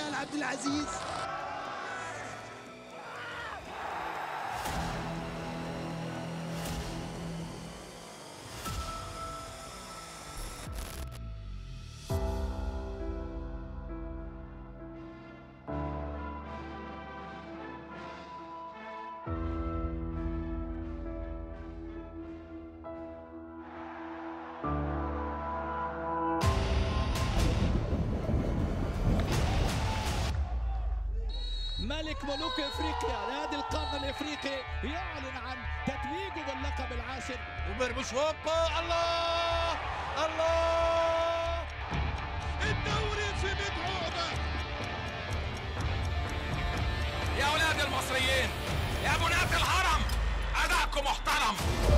جمال عبد العزيز ملك ملوك افريقيا نادي القرن الافريقي يعلن عن تتويجه باللقب العاشر ومرمش هوبا الله الله الدوري في مدعومه يا اولاد المصريين يا بنات الهرم ادائكم محترم